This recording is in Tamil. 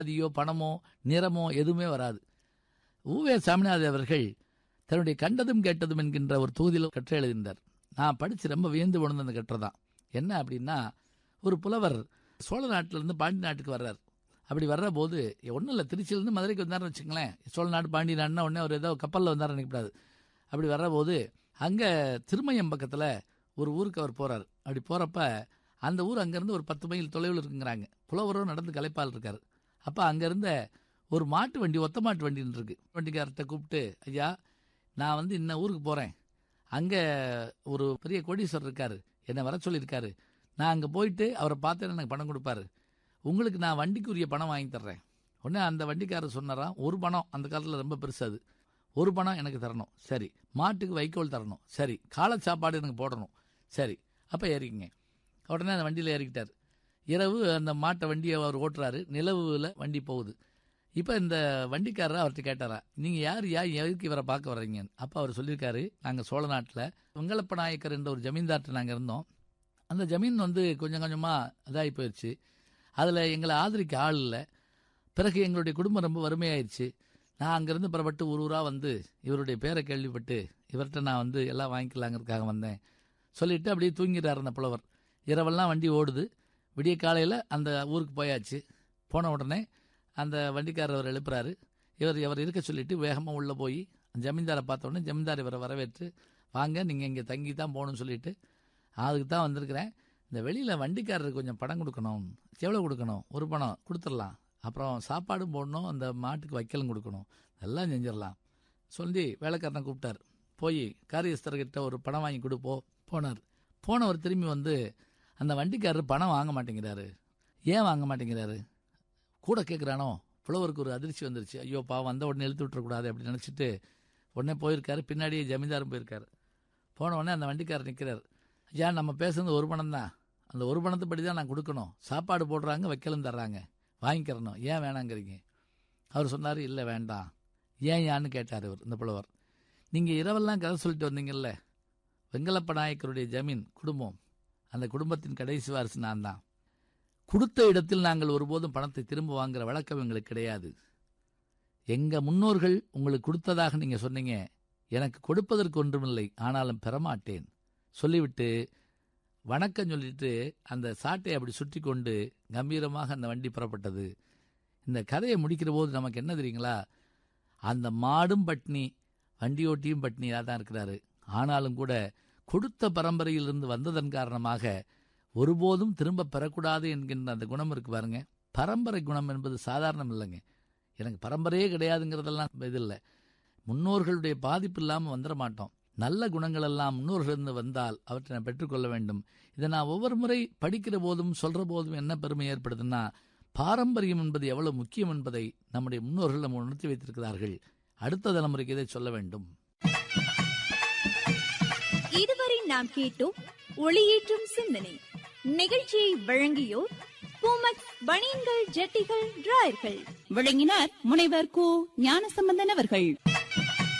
அதியோ பணமோ நிறமோ எதுவுமே வராது ஊவே சாமிநாத அவர்கள் தன்னுடைய கண்டதும் கேட்டதும் என்கின்ற ஒரு தொகுதியில் கற்றை எழுதினார் நான் படித்து ரொம்ப வியந்து உணர்ந்த அந்த கற்றை தான் என்ன அப்படின்னா ஒரு புலவர் சோழ நாட்டிலிருந்து பாண்டி நாட்டுக்கு வர்றார் அப்படி வர்ற போது ஒன்றும் இல்லை திருச்சியிலேருந்து மதுரைக்கு வந்தார்னு வச்சுங்களேன் சோழ நாடு பாண்டி நாடுனா உடனே அவர் ஏதோ கப்பலில் வந்தார் நினைக்கக்கூடாது அப்படி வர்ற போது அங்கே திருமயம் பக்கத்தில் ஒரு ஊருக்கு அவர் போகிறார் அப்படி போகிறப்ப அந்த ஊர் அங்கேருந்து ஒரு பத்து மைல் தொலைவில் இருக்குங்கிறாங்க புலவரும் நடந்து கலைப்பால் இருக்கார் அப்போ அங்கேருந்த ஒரு மாட்டு வண்டி ஒத்த மாட்டு வண்டின்னு இருக்கு வண்டிக்காரர்கிட்ட கூப்பிட்டு ஐயா நான் வந்து இன்ன ஊருக்கு போகிறேன் அங்கே ஒரு பெரிய கோடீஸ்வரர் இருக்காரு என்னை வர சொல்லியிருக்காரு நான் அங்கே போயிட்டு அவரை பார்த்தேன்னு எனக்கு பணம் கொடுப்பாரு உங்களுக்கு நான் வண்டிக்குரிய பணம் வாங்கி தர்றேன் உடனே அந்த வண்டிக்காரர் சொன்னாராம் ஒரு பணம் அந்த காலத்தில் ரொம்ப பெருசு அது ஒரு பணம் எனக்கு தரணும் சரி மாட்டுக்கு வைக்கோல் தரணும் சரி காலை சாப்பாடு எனக்கு போடணும் சரி அப்போ ஏறிக்கங்க உடனே அந்த வண்டியில் ஏறிக்கிட்டார் இரவு அந்த மாட்டை வண்டியை அவர் ஓட்டுறாரு நிலவுல வண்டி போகுது இப்போ இந்த வண்டிக்காரர் அவர்கிட்ட கேட்டாரா நீங்கள் யார் யா எதுக்கு இவரை பார்க்க வர்றீங்க அப்போ அவர் சொல்லியிருக்காரு நாங்கள் சோழ நாட்டில் வெங்கலப்ப நாயக்கர் என்ற ஒரு ஜமீன்தார்ட்ட நாங்கள் இருந்தோம் அந்த ஜமீன் வந்து கொஞ்சம் கொஞ்சமாக இதாகி போயிடுச்சு அதில் எங்களை ஆதரிக்க ஆள் இல்லை பிறகு எங்களுடைய குடும்பம் ரொம்ப வறுமையாயிருச்சு நான் அங்கேருந்து புறப்பட்டு ஒரு ஊராக வந்து இவருடைய பேரை கேள்விப்பட்டு இவர்கிட்ட நான் வந்து எல்லாம் வாங்கிக்கலாங்கிறதுக்காக வந்தேன் சொல்லிட்டு அப்படியே தூங்கிடுறார் அந்த புலவர் இரவெல்லாம் வண்டி ஓடுது விடிய காலையில் அந்த ஊருக்கு போயாச்சு போன உடனே அந்த வண்டிக்காரர் அவர் எழுப்புறாரு இவர் இவர் இருக்க சொல்லிட்டு வேகமாக உள்ளே போய் ஜமீன்தாரை பார்த்த உடனே ஜமீன்தார் இவரை வரவேற்று வாங்க நீங்கள் இங்கே தங்கி தான் போகணும்னு சொல்லிட்டு அதுக்கு தான் வந்திருக்கிறேன் இந்த வெளியில் வண்டிக்காரருக்கு கொஞ்சம் பணம் கொடுக்கணும் எவ்வளோ கொடுக்கணும் ஒரு பணம் கொடுத்துடலாம் அப்புறம் சாப்பாடும் போடணும் அந்த மாட்டுக்கு வைக்கலும் கொடுக்கணும் எல்லாம் செஞ்சிடலாம் சொல்லி வேலைக்காரனை கூப்பிட்டார் போய் காரியஸ்தர்கிட்ட ஒரு பணம் வாங்கி கொடுப்போ போனார் போனவர் திரும்பி வந்து அந்த வண்டிக்காரர் பணம் வாங்க மாட்டேங்கிறாரு ஏன் வாங்க மாட்டேங்கிறாரு கூட கேட்குறானோ புலவருக்கு ஒரு அதிர்ச்சி வந்துருச்சு ஐயோ பா வந்த உடனே இழுத்து விட்டுறக்கூடாது அப்படின்னு நினச்சிட்டு உடனே போயிருக்காரு பின்னாடியே ஜமீன்தாரும் போயிருக்காரு போன உடனே அந்த வண்டிக்காரர் நிற்கிறார் ஐயா நம்ம பேசுறது ஒரு பணம் தான் அந்த ஒரு பணத்தைப்படி தான் நான் கொடுக்கணும் சாப்பாடு போடுறாங்க வைக்கலும் தர்றாங்க வாங்கிக்கிறணும் ஏன் வேணாங்கிறீங்க அவர் சொன்னார் இல்லை வேண்டாம் ஏன் யான்னு கேட்டார் இவர் இந்த புலவர் நீங்கள் இரவெல்லாம் கதை சொல்லிட்டு வந்தீங்கல்ல வெங்கலப்ப நாயக்கருடைய ஜமீன் குடும்பம் அந்த குடும்பத்தின் கடைசி வாரிசு நான் தான் கொடுத்த இடத்தில் நாங்கள் ஒருபோதும் பணத்தை திரும்ப வாங்குற வழக்கம் எங்களுக்கு கிடையாது எங்க முன்னோர்கள் உங்களுக்கு கொடுத்ததாக நீங்க சொன்னீங்க எனக்கு கொடுப்பதற்கு ஒன்றுமில்லை ஆனாலும் பெறமாட்டேன் சொல்லிவிட்டு வணக்கம் சொல்லிட்டு அந்த சாட்டை அப்படி சுற்றி கொண்டு கம்பீரமாக அந்த வண்டி புறப்பட்டது இந்த கதையை முடிக்கிற போது நமக்கு என்ன தெரியுங்களா அந்த மாடும் பட்னி வண்டியோட்டியும் பட்னியாக தான் இருக்கிறாரு ஆனாலும் கூட கொடுத்த பரம்பரையிலிருந்து வந்ததன் காரணமாக ஒருபோதும் திரும்ப பெறக்கூடாது என்கின்ற அந்த குணம் இருக்கு பாருங்க பரம்பரை குணம் என்பது சாதாரணம் இல்லைங்க எனக்கு பரம்பரையே கிடையாதுங்கிறதெல்லாம் இது இல்லை முன்னோர்களுடைய பாதிப்பு இல்லாமல் வந்துட மாட்டோம் நல்ல குணங்கள் எல்லாம் முன்னோர்களிருந்து வந்தால் அவற்றை நான் பெற்றுக்கொள்ள வேண்டும் இதை நான் ஒவ்வொரு முறை படிக்கிற போதும் சொல்ற போதும் என்ன பெருமை ஏற்படுதுன்னா பாரம்பரியம் என்பது எவ்வளவு முக்கியம் என்பதை நம்முடைய முன்னோர்கள் நம்ம உணர்த்தி வைத்திருக்கிறார்கள் அடுத்த தலைமுறைக்கு இதை சொல்ல வேண்டும் இதுவரை நாம் கேட்டோம் ஒளியேற்றும் சிந்தனை நிகழ்ச்சியை வழங்கியோர் பூமக் பனியன்கள் ஜட்டிகள் டிராயர்கள் விளங்கினார் முனைவர் கு ஞானசம்பந்தன் அவர்கள்